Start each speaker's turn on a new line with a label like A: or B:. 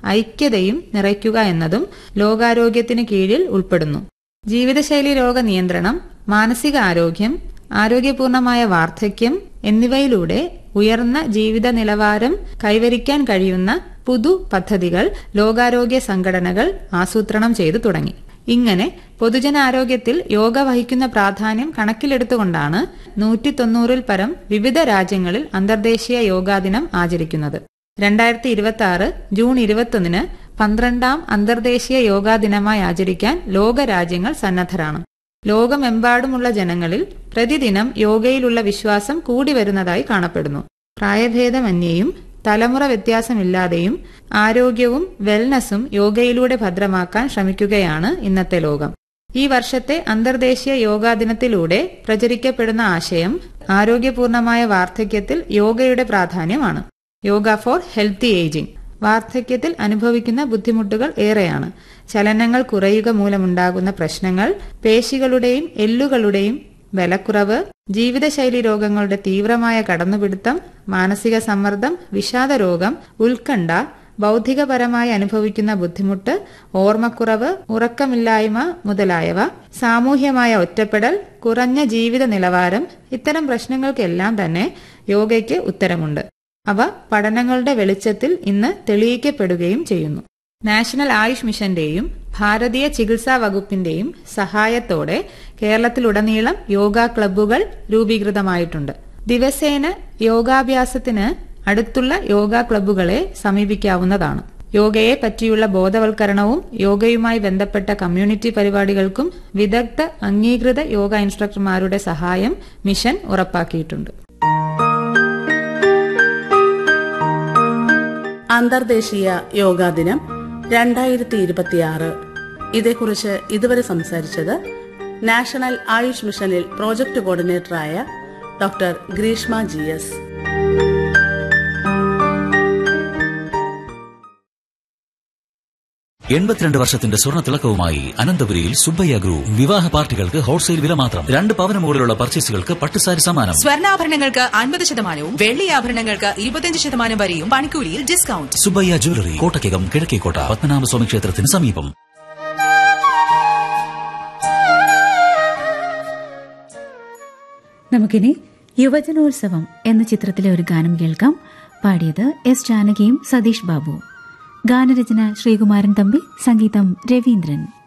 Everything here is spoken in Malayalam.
A: ഐക്യതയും നിറയ്ക്കുക എന്നതും ലോകാരോഗ്യത്തിന് കീഴിൽ ഉൾപ്പെടുന്നു ജീവിതശൈലി രോഗ നിയന്ത്രണം മാനസിക ആരോഗ്യം ആരോഗ്യപൂർണമായ വാർദ്ധക്യം എന്നിവയിലൂടെ ഉയർന്ന ജീവിത നിലവാരം കൈവരിക്കാൻ കഴിയുന്ന പുതു പദ്ധതികൾ ലോകാരോഗ്യ സംഘടനകൾ ആസൂത്രണം ചെയ്തു തുടങ്ങി ഇങ്ങനെ പൊതുജനാരോഗ്യത്തിൽ യോഗ വഹിക്കുന്ന പ്രാധാന്യം കണക്കിലെടുത്തുകൊണ്ടാണ് നൂറ്റി തൊണ്ണൂറിൽ പരം വിവിധ രാജ്യങ്ങളിൽ അന്തർദേശീയ യോഗാ ദിനം ആചരിക്കുന്നത് രണ്ടായിരത്തി ഇരുപത്തി ആറ് ജൂൺ ഇരുപത്തൊന്നിന് പന്ത്രണ്ടാം അന്തർദേശീയ യോഗാ ദിനമായി ആചരിക്കാൻ ലോകരാജ്യങ്ങൾ സന്നദ്ധരാണ് ലോകമെമ്പാടുമുള്ള ജനങ്ങളിൽ പ്രതിദിനം യോഗയിലുള്ള വിശ്വാസം കൂടി വരുന്നതായി കാണപ്പെടുന്നു പ്രായഭേദമന്യേയും തലമുറ വ്യത്യാസമില്ലാതെയും ആരോഗ്യവും വെൽനസും യോഗയിലൂടെ ഭദ്രമാക്കാൻ ശ്രമിക്കുകയാണ് ഇന്നത്തെ ലോകം ഈ വർഷത്തെ അന്തർദേശീയ യോഗാ ദിനത്തിലൂടെ പ്രചരിക്കപ്പെടുന്ന ആശയം ആരോഗ്യപൂർണമായ വാർദ്ധക്യത്തിൽ യോഗയുടെ പ്രാധാന്യമാണ് യോഗ ഫോർ ഹെൽത്തി ഏജിംഗ് വാർദ്ധക്യത്തിൽ അനുഭവിക്കുന്ന ബുദ്ധിമുട്ടുകൾ ഏറെയാണ് ചലനങ്ങൾ കുറയുക മൂലമുണ്ടാകുന്ന പ്രശ്നങ്ങൾ പേശികളുടെയും എല്ലുകളുടെയും ബലക്കുറവ് ജീവിതശൈലി രോഗങ്ങളുടെ തീവ്രമായ കടന്നുപിടുത്തം മാനസിക സമ്മർദ്ദം വിഷാദരോഗം ഉത്കണ്ഠ ബൗദ്ധികപരമായി അനുഭവിക്കുന്ന ബുദ്ധിമുട്ട് ഓർമ്മക്കുറവ് ഉറക്കമില്ലായ്മ മുതലായവ സാമൂഹ്യമായ ഒറ്റപ്പെടൽ കുറഞ്ഞ ജീവിത നിലവാരം ഇത്തരം പ്രശ്നങ്ങൾക്കെല്ലാം തന്നെ യോഗയ്ക്ക് ഉത്തരമുണ്ട് അവ പഠനങ്ങളുടെ വെളിച്ചത്തിൽ ഇന്ന് തെളിയിക്കപ്പെടുകയും ചെയ്യുന്നു നാഷണൽ ആയുഷ് മിഷന്റെയും ഭാരതീയ ചികിത്സാ വകുപ്പിന്റെയും സഹായത്തോടെ കേരളത്തിലുടനീളം യോഗ ക്ലബ്ബുകൾ രൂപീകൃതമായിട്ടുണ്ട് ദിവസേന യോഗാഭ്യാസത്തിന് അടുത്തുള്ള യോഗ ക്ലബ്ബുകളെ സമീപിക്കാവുന്നതാണ് യോഗയെ പറ്റിയുള്ള ബോധവൽക്കരണവും യോഗയുമായി ബന്ധപ്പെട്ട കമ്മ്യൂണിറ്റി പരിപാടികൾക്കും വിദഗ്ധ അംഗീകൃത യോഗ ഇൻസ്ട്രക്ടർമാരുടെ സഹായം മിഷൻ ഉറപ്പാക്കിയിട്ടുണ്ട്
B: അന്തർദേശീയ യോഗാ ദിനം രണ്ടായിരത്തി ഇരുപത്തിയാറ് ഇതേക്കുറിച്ച് ഇതുവരെ സംസാരിച്ചത് നാഷണൽ ആയുഷ് മിഷനിൽ പ്രോജക്ട് കോർഡിനേറ്ററായ ഡോക്ടർ ഗ്രീഷ്മ ജി എസ്
C: എൺപത്തിരണ്ട് വർഷത്തിന്റെ സ്വർണ്ണ തിളക്കവുമായി അനന്തപുരിയിൽ സുബ്ബയ്യ ഗ്രൂപ്പ് വിവാഹ പാർട്ടികൾക്ക് ഹോൾസെയിൽ വില മാത്രം രണ്ട് പവന് മുകളിലുള്ള പർച്ചേസുകൾക്ക് പട്ടുസാരി സമ്മാനം
D: സ്വർണ്ണാഭരണങ്ങൾക്ക് അൻപത് ശതമാനവും വെള്ളി ആഭരണങ്ങൾക്ക് ഇരുപത്തിയഞ്ച് ശതമാനം വരെയും പണിക്കൂലിയിൽ ഡിസ്കൗണ്ട്
C: സുബ്ബയ്യ ജ്വല്ലറി കോട്ടയ്ക്കകം കിഴക്കേക്കോട്ട പത്മനാഭസ്വാമി ക്ഷേത്രത്തിന് സമീപം
E: നമുക്കിനി യുവജനോത്സവം എന്ന ചിത്രത്തിലെ ഒരു ഗാനം കേൾക്കാം പാടിയത് എസ് ജാനകിയും സതീഷ് ബാബു ഗാനരചന ശ്രീകുമാരൻ തമ്പി സംഗീതം രവീന്ദ്രൻ